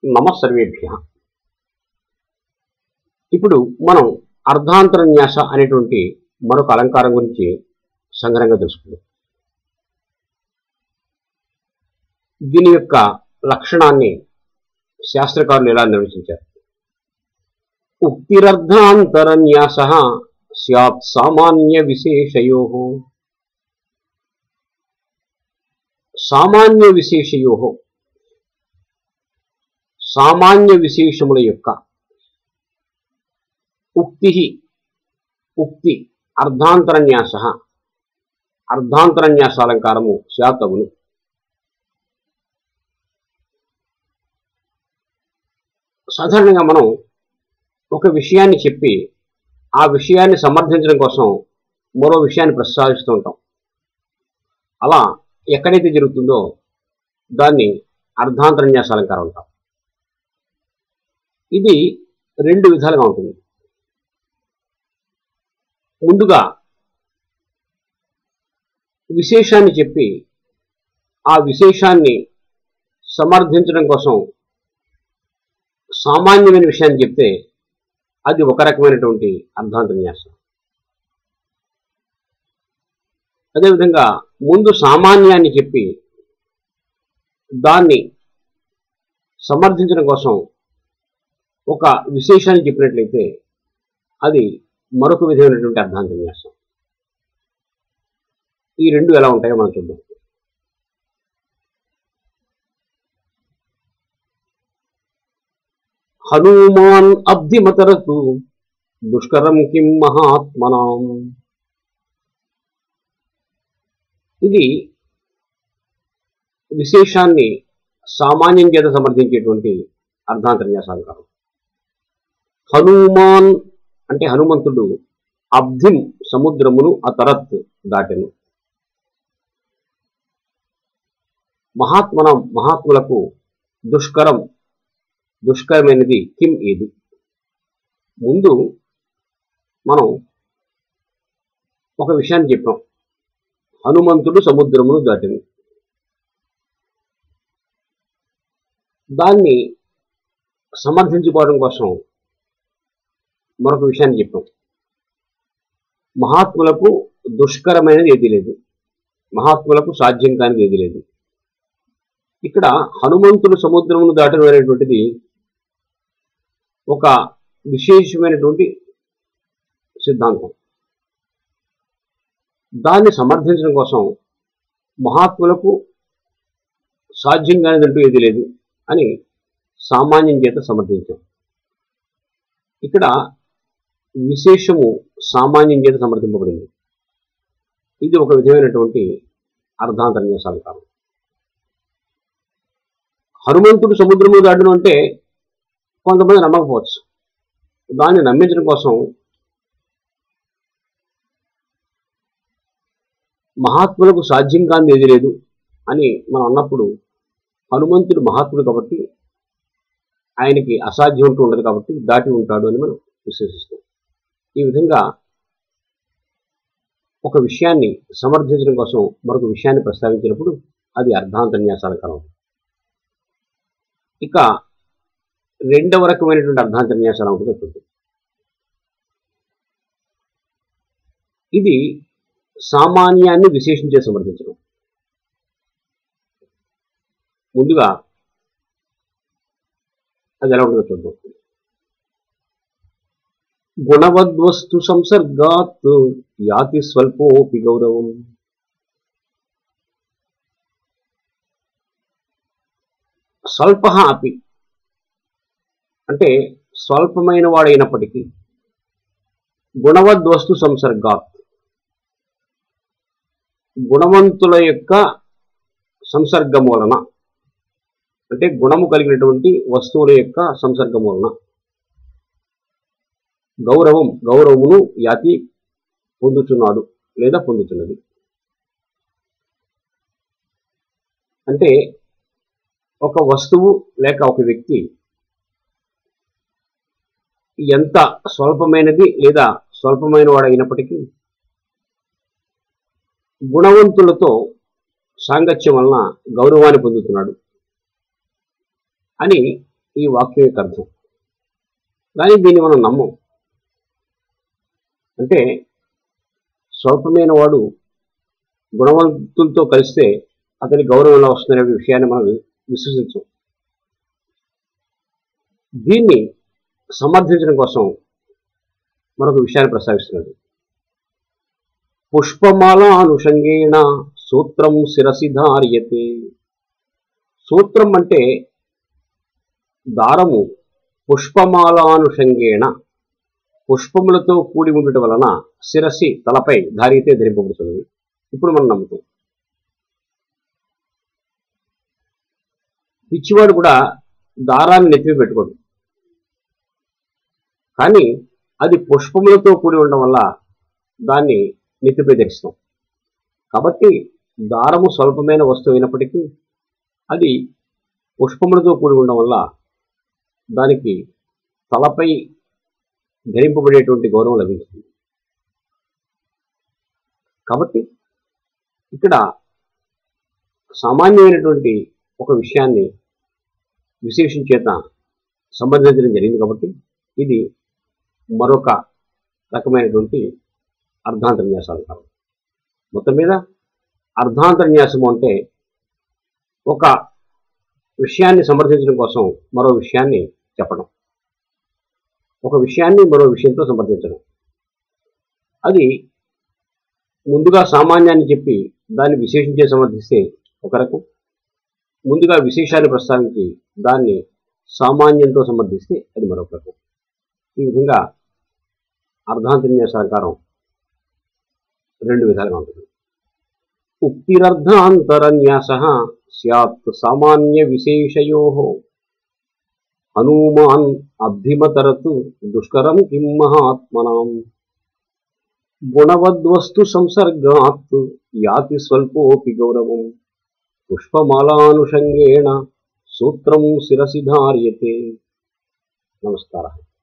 నమ సర్వేభ్య ఇప్పుడు మనం అర్ధాంతరన్యాస అనేటువంటి మరొక అలంకారం గురించి సంగ్రహంగా తెలుసుకుందాం దీని యొక్క లక్షణాన్ని శాస్త్రకారులు ఎలా నిర్వచించారు ఉక్తిరర్ధాంతరన్యాస స్యాత్ సామాన్య విశేషయో సామాన్య విశేషయో సామాన్య విశేషముల యొక్క ఉక్తి ఉక్తి అర్ధాంతరన్యాస అర్ధాంతరన్యాసాలంకారము శాతమును సాధారణంగా మనం ఒక విషయాన్ని చెప్పి ఆ విషయాన్ని సమర్థించడం కోసం మరో విషయాన్ని ప్రస్తావిస్తూ ఉంటాం అలా ఎక్కడైతే జరుగుతుందో దాన్ని అర్ధాంతరన్యాస అలంకారం అంటాం ఇది రెండు విధాలుగా ఉంటుంది ముందుగా విశేషాన్ని చెప్పి ఆ విశేషాన్ని సమర్థించడం కోసం సామాన్యమైన విషయాన్ని చెప్తే అది ఒక రకమైనటువంటి అర్ధాంతన్యాసం అదేవిధంగా ముందు సామాన్యాన్ని చెప్పి దాన్ని సమర్థించడం కోసం ఒక విశేషాన్ని చెప్పినట్లయితే అది మరొక విధమైనటువంటి అర్ధాంతన్యాసం ఈ రెండు ఎలా ఉంటాయో మనం చూద్దాం హనుమాన్ అబ్ధిమతరతు దుష్కరం కిం మహాత్మనాం ఇది విశేషాన్ని సామాన్యం చేత సమర్థించేటువంటి అర్ధాంతర్యాసాంకారం హనుమాన్ అంటే హనుమంతుడు అబ్ధిం సముద్రమును అతరత్ దాటెను మహాత్మన మహాత్ములకు దుష్కరం దుష్కరమైనది కిం ఏది ముందు మనం ఒక విషయాన్ని చెప్పాం హనుమంతుడు సముద్రమును దాటింది దాన్ని సమర్థించుకోవడం కోసం మరొక విషయాన్ని చెప్పాం మహాత్ములకు దుష్కరమైనది ఏది లేదు మహాత్ములకు సాధ్యం కానిది ఏది లేదు ఇక్కడ హనుమంతుడు సముద్రమును దాటడం అనేటువంటిది ఒక విశేషమైనటువంటి సిద్ధాంతం దాన్ని సమర్థించడం కోసం మహాత్ములకు సాధ్యం కానిదంటూ ఏది లేదు అని సామాన్యం చేత సమర్థించాం ఇక్కడ విశేషము సామాన్యం చేత సమర్థింపబడింది ఇది ఒక విధమైనటువంటి అర్ధాంతర్న్యాసాంకారం హనుమంతుడు సముద్రము దాటడం అంటే కొంతమంది నమ్మకపోవచ్చు దాన్ని నమ్మించడం కోసం మహాత్ములకు సాధ్యం కాని ఏది లేదు అని మనం అన్నప్పుడు హనుమంతుడు మహాత్ముడు కాబట్టి ఆయనకి అసాధ్యం అంటూ ఉండదు కాబట్టి దాటి ఉంటాడు అని మనం విశ్వసిస్తాం ఈ విధంగా ఒక విషయాన్ని సమర్థించడం కోసం మరొక విషయాన్ని ప్రస్తావించినప్పుడు అది అర్ధాంతన్యాసాలకరం ఇక రెండవ రకమైనటువంటి అర్ధాంతన్యాసాలు ఉంటుంది వస్తుంది ఇది సామాన్యాన్ని విశేషించే సమర్థించడం ముందుగా అది ఎలా ఉంటుందో చూద్దాం గుణవద్వస్తు సంసర్గాత్ యాతి స్వల్పోపి గౌరవం స్వల్ప అపి అంటే స్వల్పమైన వాడైనప్పటికీ గుణవద్వస్తు సంసర్గాత్ గుణవంతుల యొక్క సంసర్గం వలన అంటే గుణము కలిగినటువంటి వస్తువుల యొక్క సంసర్గం వలన గౌరవం గౌరవమును యాతి పొందుతున్నాడు లేదా పొందుతున్నది అంటే ఒక వస్తువు లేక ఒక వ్యక్తి ఎంత స్వల్పమైనది లేదా స్వల్పమైన వాడు అయినప్పటికీ గుణవంతులతో సాంగత్యం వలన గౌరవాన్ని పొందుతున్నాడు అని ఈ వాక్యం యొక్క అర్థం కానీ దీన్ని మనం నమ్మం అంటే స్వల్పమైన వాడు గుణవంతులతో కలిస్తే అతని గౌరవం ఎలా వస్తుందనే విషయాన్ని మనం విశ్వసించం దీన్ని సమర్థించడం కోసం మరొక విషయాన్ని ప్రస్తావిస్తున్నాడు పుష్పమాల అనుషంగేణ సూత్రం శిరసి ధార్యతే సూత్రం అంటే దారము పుష్పమాలానుషంగేణ పుష్పములతో కూడి ఉండటం వలన శిరసి తలపై ధారితే ధరింపబడుతుంది ఇప్పుడు మనం నమ్ముతాం పిచ్చివాడు కూడా దారాన్ని నెత్తిమి పెట్టుకోడు కానీ అది పుష్పములతో కూడి ఉండడం వల్ల దాన్ని నెత్తిపై ధరిస్తాం కాబట్టి దారము స్వల్పమైన వస్తువు అయినప్పటికీ అది పుష్పములతో కూడి ఉండడం వల్ల దానికి తలపై ధరింపబడేటువంటి గౌరవం లభిస్తుంది కాబట్టి ఇక్కడ సామాన్యమైనటువంటి ఒక విషయాన్ని విశేషం చేత సంబంధించడం జరిగింది కాబట్టి ఇది మరొక రకమైనటువంటి అర్ధాంతర్న్యాసాలు కావు మొత్తం మీద అర్ధాంతర్న్యాసము అంటే ఒక విషయాన్ని సమర్థించడం కోసం మరో విషయాన్ని చెప్పడం ఒక విషయాన్ని మరో విషయంతో సమర్థించడం అది ముందుగా సామాన్యాన్ని చెప్పి దాన్ని విశేషించే సమర్థిస్తే ఒక రకం ముందుగా విశేషాన్ని ప్రస్తావించి దాన్ని సామాన్యంతో సమర్థిస్తే అది మరొక రకం ఈ విధంగా అర్ధాంతర్న్యాసాకారం రెండు విధాలుగా ఉంటుంది ఉక్తిరర్ధాంతరన్యాస స్యాత్ సామాన్య విశేషయో హనుమాన్ అభిమతరతు దుష్కరం కిం మహాత్మనాం గుణవద్వస్తు సంసర్గాత్ యాతి స్వల్పోపి గౌరవం పుష్పమాలానుషంగేణ సూత్రం శిరసి ధార్యతే నమస్కారం